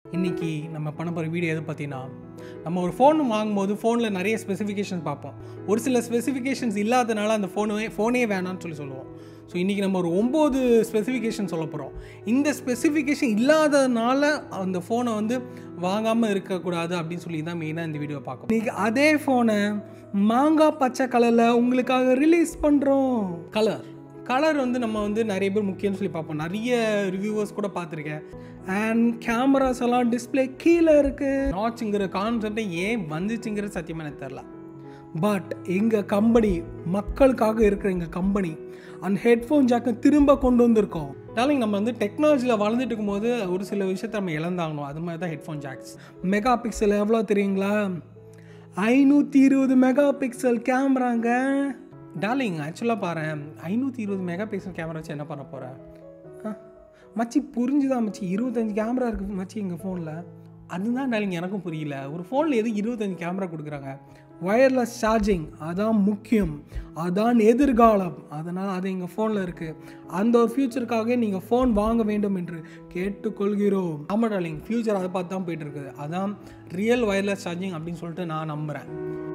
இன்னைக்கு நம்ம பண்ண போகிற வீடியோ எது பார்த்தீங்கன்னா நம்ம ஒரு ஃபோன் வாங்கும்போது ஃபோனில் நிறைய ஸ்பெசிஃபிகேஷன்ஸ் பார்ப்போம் ஒரு சில ஸ்பெசிஃபிகேஷன்ஸ் இல்லாதனால அந்த ஃபோனே ஃபோனே வேணாம்னு சொல்லி சொல்லுவோம் ஸோ இன்றைக்கி நம்ம ஒரு ஒம்பது ஸ்பெசிஃபிகேஷன் சொல்ல போகிறோம் இந்த ஸ்பெசிஃபிகேஷன் இல்லாதனால அந்த ஃபோனை வந்து வாங்காமல் இருக்கக்கூடாது அப்படின்னு சொல்லி தான் மெயினாக இந்த வீடியோ பார்க்கணும் இன்றைக்கி அதே ஃபோனை மாங்காய் பச்சை கலரில் உங்களுக்காக ரிலீஸ் பண்ணுறோம் கலர் கலர் வந்து நம்ம வந்து நிறைய பேர் முக்கியம்னு சொல்லி பார்ப்போம் நிறைய ரிவ்யூவர்ஸ் கூட பார்த்துருக்கேன் அண்ட் கேமராஸ் எல்லாம் டிஸ்பிளே கீழே இருக்கு நாச்சுங்கிற கான்செப்டை ஏன் வந்துச்சுங்கிறது சத்தியமாக எனக்கு தெரில பட் எங்கள் கம்பெனி மக்களுக்காக இருக்கிற எங்கள் கம்பெனி அந்த ஹெட்ஃபோன் ஜாக்கை திரும்ப கொண்டு வந்திருக்கோம் டார்லிங் நம்ம வந்து டெக்னாலஜியில் வளர்ந்துட்டு இருக்கும்போது ஒரு சில விஷயத்த நம்ம இழந்தாகணும் அது மாதிரி தான் ஹெட்ஃபோன் ஜாக்ஸ் மெகா பிக்சல் எவ்வளோ தெரியுங்களா ஐநூற்றி இருபது மெகா பிக்சல் கேமராங்க டார்லிங் ஆக்சுவலாக பாரு ஐநூற்றி இருபது மெகா பிக்சல் கேமரா வச்சு என்ன பண்ண போகிறேன் மச்சி புரிஞ்சுதான் மச்சி இருபத்தஞ்சு கேமரா இருக்குது மச்சி எங்கள் ஃபோனில் அதுதான் டார்லிங் எனக்கும் புரியல ஒரு ஃபோனில் எது இருபத்தஞ்சு கேமரா கொடுக்குறாங்க ஒயர்லெஸ் சார்ஜிங் அதான் முக்கியம் அதான் எதிர்காலம் அதனால் அது எங்கள் ஃபோனில் இருக்குது அந்த ஒரு ஃப்யூச்சருக்காக நீங்கள் ஃபோன் வாங்க வேண்டும் என்று கேட்டுக்கொள்கிறோம் ஆமாம் டார்லிங் ஃப்யூச்சர் அதை பார்த்து தான் போயிட்டு இருக்குது அதான் ரியல் ஒயர்லெஸ் சார்ஜிங் அப்படின்னு சொல்லிட்டு நான் நம்புகிறேன்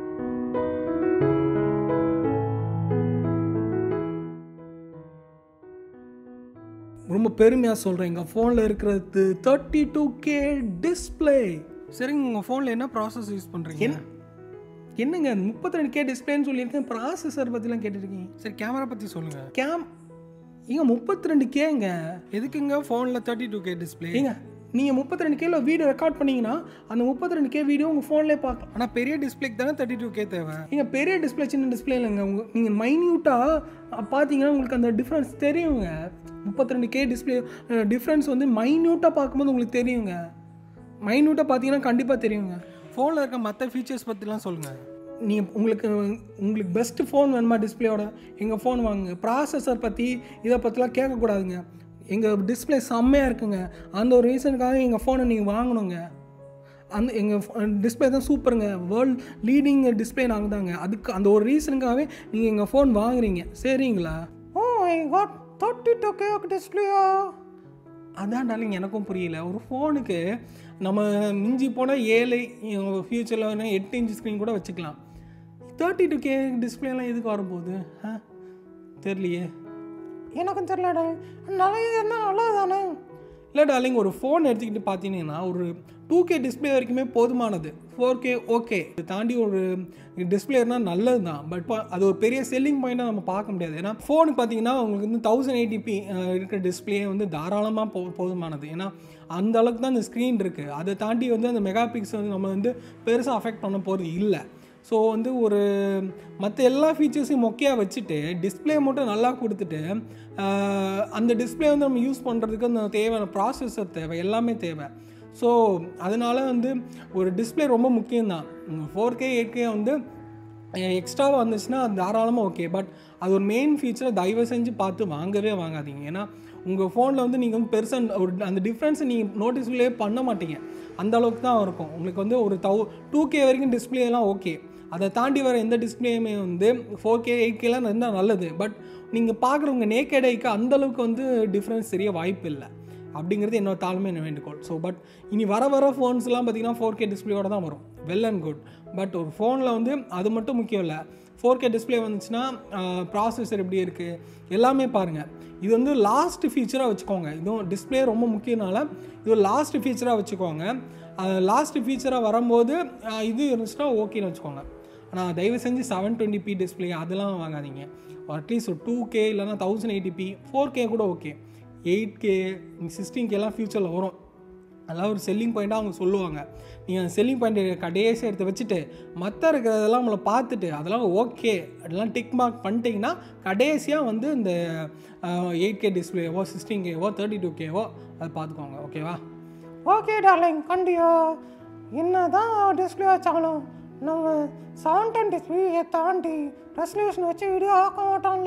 ரொம்ப பெருமையாக சொல்கிறேன் எங்கள் ஃபோனில் இருக்கிறது தேர்ட்டி டூ கே டிஸ்பிளே சரிங்க உங்கள் ஃபோனில் என்ன ப்ராசஸ் யூஸ் பண்ணுறீங்க என்னங்க முப்பத்தி ரெண்டு கே டிஸ்பிளேன்னு சொல்லியிருக்கேன் ப்ராசஸர் பற்றிலாம் கேட்டுருக்கீங்க சரி கேமரா பற்றி சொல்லுங்கள் கேம் ஏங்க முப்பத்தி ரெண்டு கேங்க எதுக்குங்க ஃபோனில் தேர்ட்டி டூ கே டிஸ்பிளே ஏங்க நீங்கள் முப்பத்தி ரெண்டு கேல வீடியோ ரெக்கார்ட் பண்ணீங்கன்னா அந்த முப்பத்தி ரெண்டு கே வீடியோ உங்கள் ஃபோன்லேயே பார்க்கலாம் ஆனால் பெரிய டிஸ்பிளேக்கு தானே தேர்ட்டி டூ கே தேவை நீங்கள் பெரிய டிஸ்பிளே சின்ன டிஸ்பிளே இல்லைங்க உங்கள் நீங்கள் மைன்யூட்டாக பார்த்தீங்கன்னா உங்களுக்கு அந்த டிஃப்ரென்ஸ் தெரியுங்க முப்பத்தி ரெண்டு கே டிஸ்பிளே டிஃப்ரென்ஸ் வந்து மைன்யூட்டாக பார்க்கும்போது உங்களுக்கு தெரியுங்க மைன்யூட்டாக பார்த்தீங்கன்னா கண்டிப்பாக தெரியுங்க ஃபோனில் இருக்க மற்ற ஃபீச்சர்ஸ் பற்றிலாம் சொல்லுங்கள் நீங்கள் உங்களுக்கு உங்களுக்கு பெஸ்ட்டு ஃபோன் வேணுமா டிஸ்பிளேயோட எங்கள் ஃபோன் வாங்குங்க ப்ராசஸர் பற்றி இதை பற்றிலாம் கேட்கக்கூடாதுங்க எங்கள் டிஸ்பிளே செம்மையாக இருக்குங்க அந்த ஒரு ரீசனுக்காக எங்கள் ஃபோனை நீங்கள் வாங்கணுங்க அந்த எங்கள் டிஸ்பிளே தான் சூப்பருங்க வேர்ல்ட் லீடிங் டிஸ்பிளே நாங்கள் தாங்க அதுக்கு அந்த ஒரு ரீசனுக்காகவே நீங்கள் எங்கள் ஃபோன் வாங்குறீங்க சரிங்களா oh I got thirty two K டிஸ்பிளேயா அதான் டார்லிங் எனக்கும் புரியல ஒரு ஃபோனுக்கு நம்ம மிஞ்சி போனால் ஏழை ஃப்யூச்சரில் வேணால் எட்டு இன்ச் ஸ்க்ரீன் கூட வச்சுக்கலாம் தேர்ட்டி டூ கே டிஸ்பிளேலாம் எதுக்கு வரப்போகுது ஆ தெரியலையே எனக்கும் தெரியல நிறைய இருந்தால் நல்லா தானே இல்லை டார்லிங் ஒரு ஃபோன் எடுத்துக்கிட்டு பார்த்தீங்கன்னா ஒரு டூ கே டிஸ்பிளே வரைக்குமே போதுமானது ஃபோர் கே ஓகே இது தாண்டி ஒரு டிஸ்பிளே இருந்தால் நல்லது தான் பட் அது ஒரு பெரிய செல்லிங் பாயிண்ட்டாக நம்ம பார்க்க முடியாது ஏன்னா ஃபோனுக்கு பார்த்தீங்கன்னா உங்களுக்கு வந்து தௌசண்ட் எயிட்டிபி இருக்கிற டிஸ்பிளே வந்து தாராளமாக போ போதுமானது ஏன்னா அந்த அளவுக்கு தான் அந்த ஸ்க்ரீன் இருக்குது அதை தாண்டி வந்து அந்த மெகா பிக்சல் வந்து நம்ம வந்து பெருசாக அஃபெக்ட் பண்ண போகிறது இல்லை ஸோ வந்து ஒரு மற்ற எல்லா ஃபீச்சர்ஸையும் மொக்கையாக வச்சுட்டு டிஸ்பிளே மட்டும் நல்லா கொடுத்துட்டு அந்த டிஸ்பிளே வந்து நம்ம யூஸ் பண்ணுறதுக்கு அந்த தேவையான ப்ராசஸர் தேவை எல்லாமே தேவை ஸோ அதனால் வந்து ஒரு டிஸ்பிளே ரொம்ப முக்கியம்தான் ஃபோர் கே எயிட் கே வந்து எக்ஸ்ட்ராவாக வந்துச்சுன்னா அது தாராளமாக ஓகே பட் அது ஒரு மெயின் ஃபீச்சரை தயவு செஞ்சு பார்த்து வாங்கவே வாங்காதீங்க ஏன்னா உங்கள் ஃபோனில் வந்து நீங்கள் வந்து பெருசாக ஒரு அந்த டிஃப்ரென்ஸை நீங்கள் நோட்டீஸ்லேயே பண்ண மாட்டீங்க அந்த அளவுக்கு தான் இருக்கும் உங்களுக்கு வந்து ஒரு தௌ டூ கே வரைக்கும் டிஸ்பிளேலாம் ஓகே அதை தாண்டி வர எந்த டிஸ்பிளேயுமே வந்து ஃபோர் கே எயிட் கேலாம் இருந்தால் நல்லது பட் நீங்கள் பார்க்குறவங்க நேக்கட் ஐக்கு அந்தளவுக்கு வந்து டிஃப்ரென்ஸ் தெரிய வாய்ப்பு இல்லை அப்படிங்கிறது என்னோட தாழ்மை என்ன வேண்டுகோள் ஸோ பட் இனி வர வர ஃபோன்ஸ்லாம் பார்த்தீங்கன்னா ஃபோர் கே டிஸ்பிளேயோட தான் வரும் வெல் அண்ட் குட் பட் ஒரு ஃபோனில் வந்து அது மட்டும் முக்கியம் இல்லை ஃபோர் கே டிஸ்பிளே வந்துச்சுன்னா ப்ராசஸர் எப்படி இருக்குது எல்லாமே பாருங்கள் இது வந்து லாஸ்ட் ஃபீச்சராக வச்சுக்கோங்க இதுவும் டிஸ்பிளே ரொம்ப முக்கியனால இது லாஸ்ட் ஃபீச்சராக வச்சுக்கோங்க லாஸ்ட் ஃபீச்சராக வரும்போது இது இருந்துச்சுன்னா ஓகேன்னு வச்சுக்கோங்க ஆனால் தயவு செஞ்சு செவன் டுவெண்ட்டி பி டிஸ்பிளே அதெல்லாம் வாங்காதீங்க அட்லீஸ்ட் ஒரு டூ கே இல்லைனா thousand eighty P four K கூட ஓகே எயிட் கே சிக்ஸ்டீன் கேலாம் ஃப்யூச்சரில் வரும் அதெல்லாம் ஒரு செல்லிங் பாயிண்ட்டாக அவங்க சொல்லுவாங்க நீங்கள் அந்த செல்லிங் பாயிண்ட் கடைசியாக எடுத்து வச்சுட்டு மற்ற இருக்கிறதெல்லாம் நம்மளை பார்த்துட்டு அதெல்லாம் ஓகே அதெல்லாம் டிக் மார்க் பண்ணிட்டீங்கன்னா கடைசியாக வந்து இந்த எயிட் கே டிஸ்பிளேவோ சிக்ஸ்டீன் கேவோ தேர்ட்டி டூ கேவோ அதை பார்த்துக்கோங்க ஓகேவா ஓகே டார்லிங் கண்டியா என்ன தான் டிஸ்பிளே வச்சாலும் நம்ம செவன் டென் டிஸ்பிளே தாண்டி ரெசல்யூஷன் வச்சு வீடியோ ஆக்க மாட்டோம்ல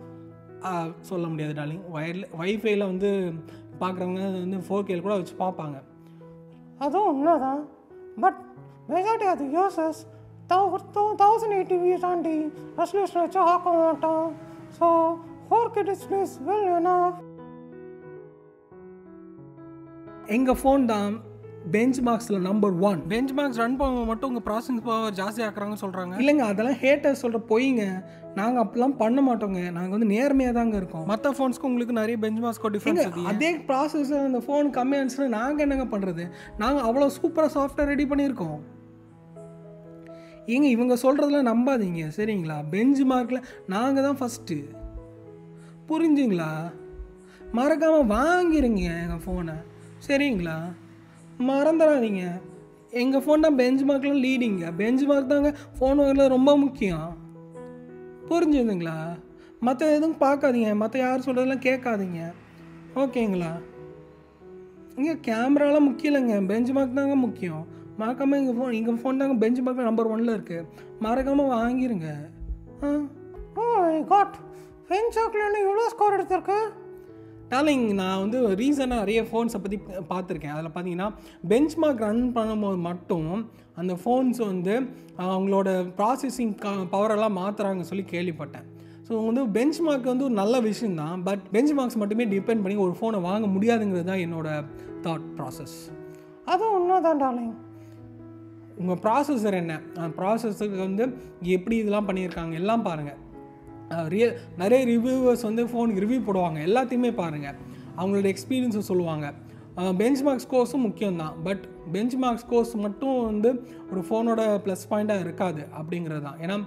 சொல்ல முடியாது டார்லிங் வயர்ல வைஃபைல வந்து பார்க்குறவங்க வந்து ஃபோர் கேல கூட வச்சு பார்ப்பாங்க அதுவும் உண்மைதான் but majority of the users தௌ தௌசண்ட் எயிட்டி வி தாண்டி ரெசல்யூஷன் வச்சு ஆக்க மாட்டோம் so four K displays well என்ன எங்கள் ஃபோன் தான் பெஞ்ச் மார்க்ஸில் number one benchmarks run பண்ண மட்டும் உங்கள் ப்ராசஸிங் பவர் ஜாஸ்தி ஆக்குறாங்கன்னு சொல்கிறாங்க இல்லைங்க அதெல்லாம் ஹேட்டர் சொல்கிற பொய்ங்க நாங்கள் அப்படிலாம் பண்ண மாட்டோங்க நாங்கள் வந்து நேர்மையாக தாங்க இருக்கோம் மற்ற ஃபோன்ஸ்க்கு உங்களுக்கு நிறைய பெஞ்ச் மார்க்ஸ்க்கோ டிஃப்ரென்ஸ் ஏங்க, அதே ப்ராசஸ் அந்த ஃபோன் கம்மியாச்சுன்னா நாங்கள் என்னங்க பண்ணுறது நாங்கள் அவ்வளோ சூப்பராக சாஃப்ட்வேர் ரெடி பண்ணியிருக்கோம் ஏங்க இவங்க சொல்கிறதெல்லாம் நம்பாதீங்க சரிங்களா பெஞ்ச் மார்க்கில் நாங்கள் தான் ஃபஸ்ட்டு புரிஞ்சுங்களா மறக்காமல் வாங்கிருங்க எங்கள் ஃபோனை சரிங்களா மறந்துடாதீங்க எங்கள் ஃபோன் தான் பெஞ்ச் மார்க்கில் லீடிங்க பெஞ்ச் மார்க் தாங்க ஃபோன் வாங்குறது ரொம்ப முக்கியம் புரிஞ்சுதுங்களா மற்ற எதுவும் பார்க்காதீங்க மற்ற யார் சொல்கிறதெல்லாம் கேட்காதீங்க ஓகேங்களா இங்கே கேமராலாம் முக்கியம் இல்லைங்க பெஞ்ச் மார்க் தாங்க முக்கியம் மறக்காமல் எங்கள் ஃபோன் எங்கள் ஃபோன் தாங்க பெஞ்ச் மார்க் நம்பர் ஒன்ல இருக்குது மறக்காமல் வாங்கிருங்க ஆ ஓ காட் பெஞ்ச் சாக்லேன்னு எவ்வளோ ஸ்கோர் எடுத்திருக்கு டார்லிங் நான் வந்து ரீசனாக நிறைய ஃபோன்ஸை பற்றி பார்த்துருக்கேன் அதில் பார்த்தீங்கன்னா பெஞ்ச் மார்க் ரன் பண்ணும்போது மட்டும் அந்த ஃபோன்ஸ் வந்து அவங்களோட ப்ராசஸிங் பவரெல்லாம் மாற்றுறாங்க சொல்லி கேள்விப்பட்டேன் ஸோ வந்து பெஞ்ச் மார்க் வந்து ஒரு நல்ல விஷயம்தான் பட் பெஞ்ச் மார்க்ஸ் மட்டுமே டிபெண்ட் பண்ணி ஒரு ஃபோனை வாங்க முடியாதுங்கிறது தான் என்னோட தாட் ப்ராசஸ் அதுவும் உண்மைதான் டார்லிங் உங்கள் ப்ராசஸர் என்ன அந்த ப்ராசஸருக்கு வந்து எப்படி இதெல்லாம் பண்ணியிருக்காங்க எல்லாம் பாருங்கள் ரியல் நிறைய ரிவ்யூவர்ஸ் வந்து ஃபோனுக்கு ரிவ்யூ போடுவாங்க எல்லாத்தையுமே பாருங்கள் அவங்களோட எக்ஸ்பீரியன்ஸை சொல்லுவாங்க பெஞ்ச் மார்க் ஸ்கோர்ஸும் முக்கியம்தான் பட் பெஞ்ச் மார்க் ஸ்கோர்ஸ் மட்டும் வந்து ஒரு ஃபோனோட ப்ளஸ் பாயிண்ட்டாக இருக்காது அப்படிங்கிறது தான் ஏன்னா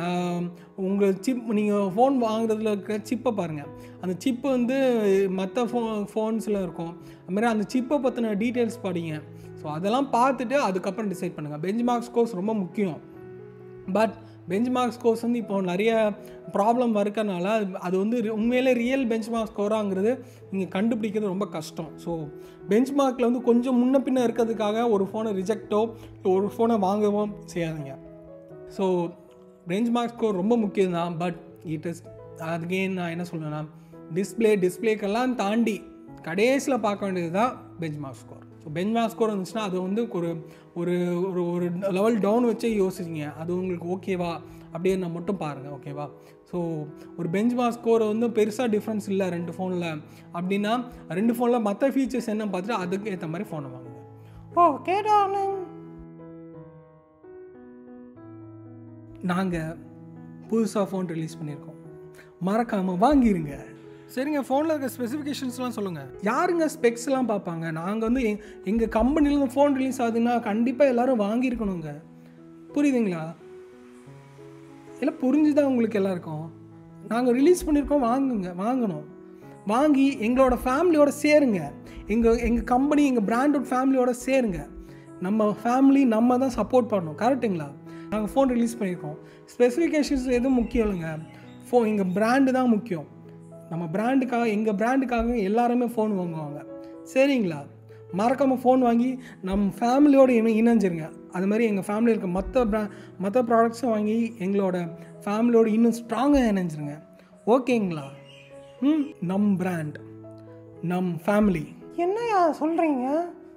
உங்கள் சிப் நீங்கள் ஃபோன் வாங்குறதுல இருக்கிற சிப்பை பாருங்கள் அந்த சிப்பு வந்து மற்ற ஃபோ ஃபோன்ஸில் இருக்கும் அதுமாதிரி அந்த சிப்பை பற்றின டீட்டெயில்ஸ் படிங்க ஸோ அதெல்லாம் பார்த்துட்டு அதுக்கப்புறம் டிசைட் பண்ணுங்கள் பெஞ்ச் மார்க் ஸ்கோர்ஸ் ரொம்ப முக்கியம் பட் பெஞ்ச் மார்க் ஸ்கோர்ஸ் வந்து இப்போ நிறைய ப்ராப்ளம் இருக்கறனால அது- அது வந்து ரி- உண்மையிலே ரியல் பெஞ்ச் மார்க் ஸ்கோராங்கிறது நீங்கள் கண்டுபிடிக்கிறது ரொம்ப கஷ்டம் ஸோ பெஞ்ச் மார்க்கில் வந்து கொஞ்சம் முன்ன பின்ன இருக்கிறதுக்காக ஒரு ஃபோனை ரிஜெக்டோ ஒரு ஃபோனை வாங்கவோ செய்யாதீங்க ஸோ பெஞ்ச் மார்க் ஸ்கோர் ரொம்ப முக்கியம் தான் பட் இட் இஸ் அதுக்கேன் நான் என்ன சொல்லுவேன்னா டிஸ்பிளே டிஸ்பிளேக்கெல்லாம் தாண்டி கடைசியில் பார்க்க வேண்டியது தான் benchmark score so benchmark score இருந்துச்சுன்னா அது வந்து ஒரு ஒரு ஒரு ஒரு லெவல் டவுன் வச்சே யோசிச்சிங்க அது உங்களுக்கு ஓகேவா அப்படின்னு மட்டும் பாருங்கள் ஓகேவா ஸோ ஒரு பெஞ்ச் மார்க் ஸ்கோர் வந்து பெருசாக டிஃப்ரென்ஸ் இல்லை ரெண்டு ஃபோனில் அப்படின்னா ரெண்டு ஃபோனில் மற்ற ஃபீச்சர்ஸ் என்ன பார்த்துட்டு அதுக்கு ஏற்ற மாதிரி ஃபோனை வாங்குங்க ஓகே டார்லிங் நாங்கள் புதுசாக ஃபோன் ரிலீஸ் பண்ணியிருக்கோம் மறக்காமல் வாங்கிருங்க சரிங்க ஃபோனில் இருக்க ஸ்பெசிஃபிகேஷன்ஸ்லாம் சொல்லுங்கள் யாருங்க ஸ்பெக்ஸ்லாம் பார்ப்பாங்க நாங்கள் வந்து எங் எங்கள் கம்பெனிலேருந்து ஃபோன் ரிலீஸ் ஆகுதுன்னா கண்டிப்பாக எல்லாரும் வாங்கியிருக்கணுங்க புரியுதுங்களா இல்லை புரிஞ்சுதான் உங்களுக்கு எல்லாருக்கும் நாங்கள் ரிலீஸ் பண்ணியிருக்கோம் வாங்குங்க வாங்கணும் வாங்கி எங்களோட ஃபேமிலியோட சேருங்க எங்கள் எங்கள் கம்பெனி எங்கள் பிராண்டட் ஃபேமிலியோட சேருங்க நம்ம ஃபேமிலி நம்ம தான் சப்போர்ட் பண்ணணும் கரெக்டுங்களா நாங்கள் ஃபோன் ரிலீஸ் பண்ணியிருக்கோம் ஸ்பெசிஃபிகேஷன்ஸ் எதுவும் முக்கியம் இல்லைங்க ஃபோ எங்கள் பிராண்டு தான் முக்கியம் நம்ம பிராண்டுக்காக எங்கள் பிராண்டுக்காக எல்லாருமே ஃபோன் வாங்குவாங்க சரிங்களா மறக்காமல் ஃபோன் வாங்கி நம்ம ஃபேமிலியோட இணை இணைஞ்சிருங்க அது மாதிரி எங்கள் ஃபேமிலியில் இருக்க மற்ற ப்ரா மற்ற ப்ராடக்ட்ஸும் வாங்கி எங்களோட ஃபேமிலியோட இன்னும் ஸ்ட்ராங்காக இணைஞ்சிருங்க ஓகேங்களா ம் நம் பிராண்ட் நம் ஃபேமிலி என்னையா சொல்கிறீங்க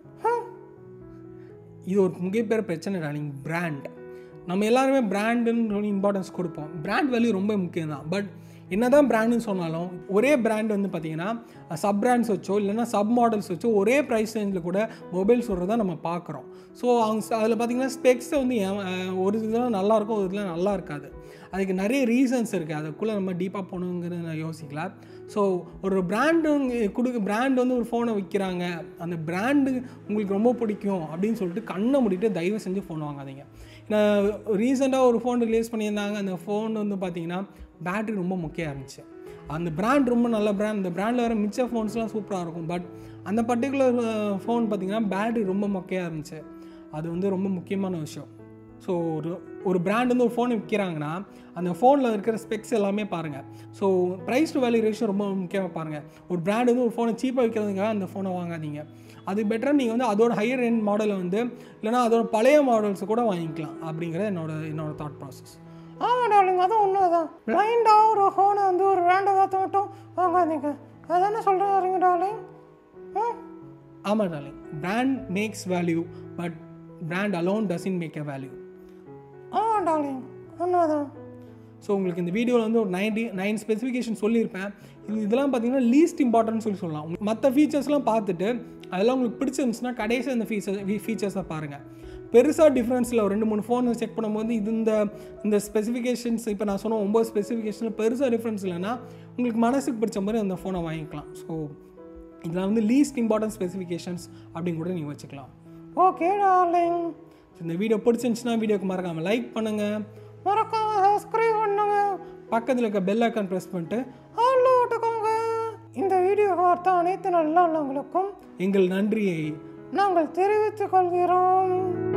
இது ஒரு மிகப்பெரிய பிரச்சனை டார்லிங் பிராண்ட் நம்ம எல்லாருமே பிராண்டுன்னு இம்பார்ட்டன்ஸ் கொடுப்போம் பிராண்ட் வேல்யூ ரொம்ப முக்கியம் தான் பட் என்னதான் பிராண்டுன்னு சொன்னாலும் ஒரே பிராண்ட் வந்து பார்த்தீங்கன்னா சப் பிராண்ட்ஸ் வச்சோ இல்லைன்னா சப் மாடல்ஸ் வச்சோ ஒரே ப்ரைஸ் ரேஞ்சில் கூட மொபைல்ஸ் வர்றதை நம்ம பார்க்குறோம் ஸோ அவங்க அதில் பார்த்தீங்கன்னா ஸ்பெக்ஸ் வந்து ஏன், அஹ், ஒரு இதெல்லாம் நல்லா இருக்கும் ஒரு இதெல்லாம் நல்லா இருக்காது அதுக்கு நிறைய ரீசன்ஸ் இருக்குது அதுக்குள்ளே நம்ம டீப்பாக போகணுங்கிறத நான் யோசிக்கல ஸோ ஒரு பிராண்டு கொடுக்க பிராண்ட் வந்து ஒரு ஃபோனை விற்கிறாங்க அந்த பிராண்டு உங்களுக்கு ரொம்ப பிடிக்கும் அப்படின்னு சொல்லிட்டு கண்ணை மூடிட்டு தயவு செஞ்சு ஃபோன் வாங்காதீங்க நான் ரீசெண்டாக ஒரு ஃபோன் ரிலீஸ் பண்ணியிருந்தாங்க அந்த ஃபோன் வந்து பார்த்தீங்கன்னா பேட்டரி ரொம்ப முக்கியம் இருந்துச்சு அந்த பிராண்ட் ரொம்ப நல்ல பிராண்ட் அந்த பிராண்டில் வர மிச்ச ஃபோன்ஸ்லாம் சூப்பராக இருக்கும் பட் அந்த பர்டிகுலர் ஃபோன் பார்த்தீங்கன்னா பேட்டரி ரொம்ப மொக்கையாக இருந்துச்சு அது வந்து ரொம்ப முக்கியமான விஷயம் ஸோ ஒரு ஒரு பிராண்ட் வந்து ஒரு ஃபோன் விற்கிறாங்கன்னா அந்த ஃபோனில் இருக்கிற ஸ்பெக்ஸ் எல்லாமே பாருங்கள் so price to value ratio ரொம்ப முக்கியமாக பாருங்கள் ஒரு பிராண்ட் வந்து ஒரு ஃபோனை சீப்பாக விற்கிறதுக்காக அந்த ஃபோனை வாங்காதீங்க அது பெட்டராக நீங்கள் வந்து அதோட ஹையர் எண்ட் மாடலை வந்து இல்லைனா அதோட பழைய மாடல்ஸ் கூட வாங்கிக்கலாம் அப்படிங்கிறது என்னோட என்னோட தாட் ப்ராசஸ் ஆமாம் டார்லிங் அதுவும் உண்மைதான் பிளைண்டாக ஒரு ஃபோனை வந்து ஒரு ரேண்டை பார்த்து மட்டும் வாங்காதீங்க அதானே சொல்கிறீங்க டார்லிங் ம் ஆமாம் darling brand makes value but brand alone doesn't make a value ஆமாம் டார்லிங் உண்மைதான் ஸோ உங்களுக்கு இந்த வீடியோவில் வந்து ஒரு நைன்டி நைன் ஸ்பெசிஃபிகேஷன் சொல்லியிருப்பேன் இது இதெல்லாம் பார்த்தீங்கன்னா லீஸ்ட் இம்பார்ட்டன்ட் சொல்லி சொல்லலாம் மற்ற ஃபீச்சர்ஸ்லாம் பார்த்துட்டு அதெல்லாம் உங்களுக்கு பிடிச்சிருந்துச்சுன்னா கடைசி அந்த ஃபீச்சர் ஃபீச்சர்ஸை பாருங்கள் பெருசாக டிஃப்ரென்ஸில் ஒரு ரெண்டு மூணு ஃபோன் செக் பண்ணும்போது இது இந்த இந்த ஸ்பெசிஃபிகேஷன்ஸ் இப்போ நான் சொன்ன ஒம்பது ஸ்பெசிஃபிகேஷனில் பெருசாக டிஃப்ரென்ஸ் இல்லைன்னா உங்களுக்கு மனசுக்கு பிடிச்ச மாதிரி அந்த ஃபோனை வாங்கிக்கலாம் ஸோ இதெல்லாம் வந்து லீஸ்ட் இம்பார்ட்டன்ட் ஸ்பெசிஃபிகேஷன்ஸ் அப்படின்னு கூட நீங்கள் வச்சுக்கலாம் ஓகே டார்லிங் இந்த வீடியோ பிடிச்சிருந்துச்சுன்னா வீடியோக்கு மறக்காமல் லைக் பண்ணுங்கள் மறக்காம சப்ஸ்கிரைப் பண்ணுங்க பக்கத்தில் இருக்க பெல் ஐக்கான் ப்ரெஸ் பண்ணிட்டு ஆள் ஓட்டுக்கோங்க இந்த வீடியோ பார்த்த அனைத்து நல்ல உள்ளவங்களுக்கும் எங்கள் நன்றியை நாங்கள் தெரிவித்துக் கொள்கிறோம்